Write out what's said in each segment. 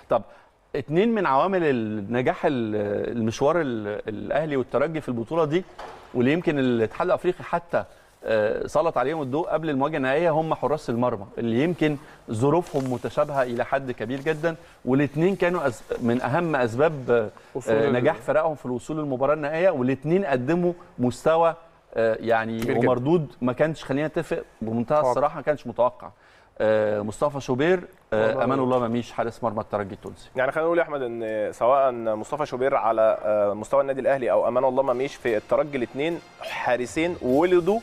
طب اتنين من عوامل النجاح ال- المشوار ال- الاهلي والترجي في البطوله دي واللي يمكن الاتحاد الافريقي حتى آه، سلط عليهم الضوء قبل المواجهه النهائيه هم حراس المرمى اللي يمكن ظروفهم متشابهه الى حد كبير جدا والاثنين كانوا أز... من اهم اسباب آه، وصول آه، ال- نجاح فرقهم في الوصول للمباراه النهائيه والاثنين قدموا مستوى آه، يعني كبير جدا. ومردود ما كانش خلينا نتفق بمنتهى طبعا. الصراحه ما كانش متوقع آه، مصطفى شوبير آه، والله. امان الله مميش حارس مرمى الترجي التونسي يعني خلينا نقول يا احمد ان سواء مصطفى شوبير على آه، مستوى النادي الاهلي او امان الله مميش في الترجي الاثنين حارسين ولدوا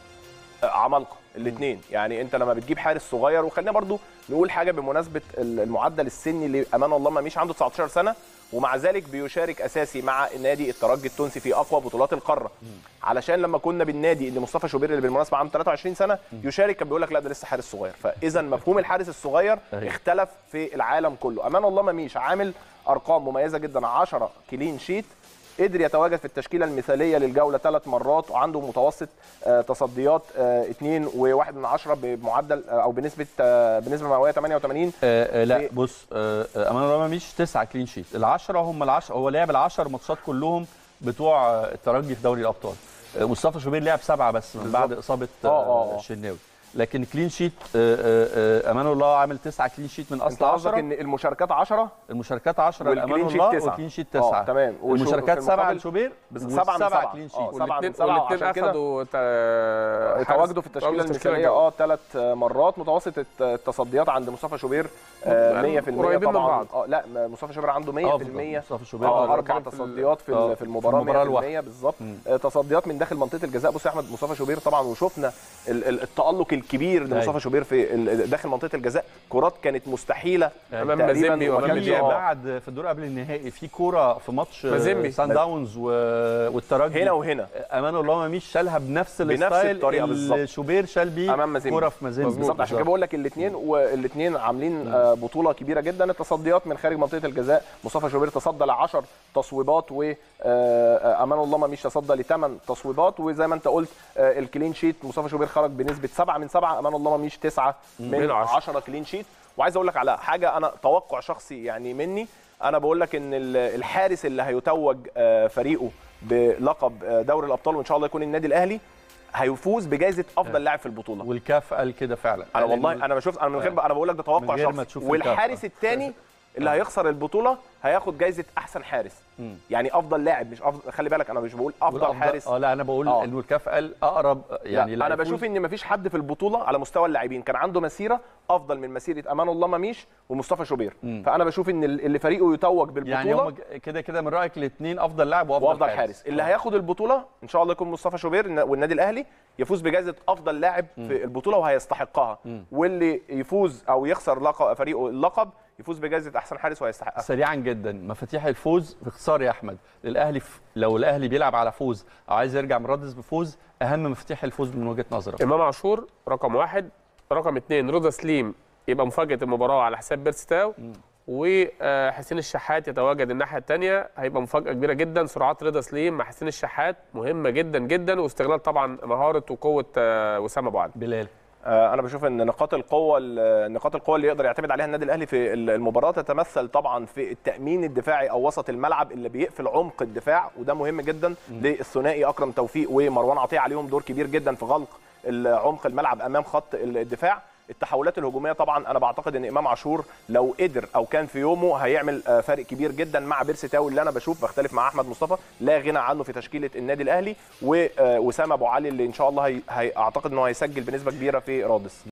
آه، عمالقه الاثنين يعني انت لما بتجيب حارس صغير وخلينا برضو نقول حاجه بمناسبه المعدل السني لامان الله مميش عنده 19 سنه ومع ذلك بيشارك اساسي مع نادي الترجي التونسي في اقوى بطولات القاره علشان لما كنا بالنادي اللي مصطفى شوبير اللي بالمناسبه عنده 23 سنه يشارك كان بيقول لك لا ده لسه حارس صغير فاذا مفهوم الحارس الصغير أيوة. اختلف في العالم كله امان الله مميش عامل ارقام مميزه جدا 10 كلين شيت قدر يتواجد في التشكيله المثاليه للجوله ثلاث مرات وعنده متوسط آه، تصديات 2 و1 من 10 بمعدل آه، او بنسبه آه، بنسبه مئويه 88 آه آه لا في- بص آه آه، امان الله مميش تسعه كلين شيت العشره هم العشره هو لعب العشر ماتشات كلهم بتوع آه، الترجي في دوري الابطال آه مصطفى شوبير لعب سبعه بس من بعد اصابه آه، آه، آه آه. الشناوي لكن كلين شيت آه آه آه امان الله عامل تسعه كلين شيت من انت اصل قصدك 10 ان المشاركات 10 المشاركات 10 والكلين لامان شيت الله تسعة. والكلين شيت آه، 9 تمام. وشو- المشاركات في سبعه المقابل لشوبير بس سبعة من والسبعة سبعة. كلين آه، شيت سبعة من والاثنين سبعة والاثنين عشان كده اخذوا تا- تواجدوا في التشكيله تواجدوا في التشكيلة المثاليه الجوية. اه ثلاث مرات متوسط الت- التصديات عند مصطفى شوبير آه، يعني 100% قريبين من طبعا بعض. اه لا مصطفى شوبير عنده 100% افضل مصطفى شوبير اه أنا اربع بتكلم في ال- تصديات في آه، ال- في المباراه في المباراة 100% الواحدة. بالظبط مم. آه، تصديات من داخل منطقه الجزاء بص يا احمد مصطفى شوبير طبعا وشفنا ال- ال- التالق الكبير أيوة. لمصطفى شوبير في ال- داخل منطقه الجزاء كرات كانت مستحيله أمام تقريباً مازيمبي وما وأمام كانش- في الجيم. آه. بعد في الدور قبل النهائي في كوره في ماتش مازيمبي. سان داونز و- والترجي هنا وهنا امان الله مميش شالها بنفس بنفس الستايل الطريقة اللي بالظبط. شوبير شال بيه أمام مازيمبي. كوره في مازيمبي بالظبط عشان كده بقول لك الاثنين والاثنين عاملين آه، بطوله كبيره جدا التصديات من خارج منطقه الجزاء مصطفى شوبير تصدى ل 10 تصويبات وامان الله مش تصدى لثمان تصويبات وزي ما انت قلت آه، الكلين شيت مصطفى شوبير خرج بنسبه 7 من 7 امان الله مش 9 من من عشرة. 10 كلين شيت وعايز اقول لك على حاجه انا توقع شخصي يعني مني انا بقول لك ان ال- الحارس اللي هيتوج آه، فريقه بلقب آه، دوري الابطال وان شاء الله يكون النادي الاهلي هيفوز بجائزه افضل لاعب في البطوله والكاف قال كده فعلا انا قال والله إن- انا بشوف انا من غير انا بقول لك ده من توقع غير ما شخصي تشوف والحارس الكفة. الثاني اللي هيخسر البطوله هياخد جايزه احسن حارس مم. يعني افضل لاعب مش افضل خلي بالك انا مش بقول افضل والأفضل- حارس اه لا انا بقول آه. انه الكاف قال اقرب يعني لا انا يفوز. بشوف ان مفيش حد في البطوله على مستوى اللاعبين كان عنده مسيره افضل من مسيره امان الله مميش ومصطفى شوبير مم. فانا بشوف ان ال- اللي فريقه يتوج بالبطوله يعني هم كده كده من رايك الاثنين افضل لاعب وافضل, وافضل حارس اللي هياخد البطوله ان شاء الله يكون مصطفى شوبير والنادي الاهلي يفوز بجائزه افضل لاعب في البطوله وهيستحقها واللي يفوز او يخسر لقب فريقه اللقب يفوز بجائزه احسن حارس وهيستحقها سريعا جدا مفاتيح الفوز باختصار يا احمد الاهلي ف... لو الاهلي بيلعب على فوز او عايز يرجع من رادس بفوز اهم مفاتيح الفوز من وجهه نظرك امام عاشور رقم واحد رقم اثنين رضا سليم يبقى مفاجاه المباراه على حساب بيرستاو وحسين الشحات يتواجد الناحيه الثانيه هيبقى مفاجاه كبيره جدا سرعات رضا سليم مع حسين الشحات مهمه جدا جدا واستغلال طبعا مهاره وقوه آه، وسام ابو علي بلال آه، انا بشوف ان نقاط القوه ال- نقاط القوه اللي يقدر يعتمد عليها النادي الاهلي في ال- المباراه تتمثل طبعا في التامين الدفاعي او وسط الملعب اللي بيقفل عمق الدفاع وده مهم جدا للثنائي اكرم توفيق ومروان عطيه عليهم دور كبير جدا في غلق ال- عمق الملعب امام خط الدفاع التحولات الهجوميه طبعا انا بعتقد ان امام عاشور لو قدر او كان في يومه هيعمل آه، فرق كبير جدا مع بيرسي تاو اللي انا بشوف بختلف مع احمد مصطفى لا غنى عنه في تشكيله النادي الاهلي ووسام ابو علي اللي ان شاء الله هي... هي... اعتقد انه هيسجل بنسبه كبيره في رادس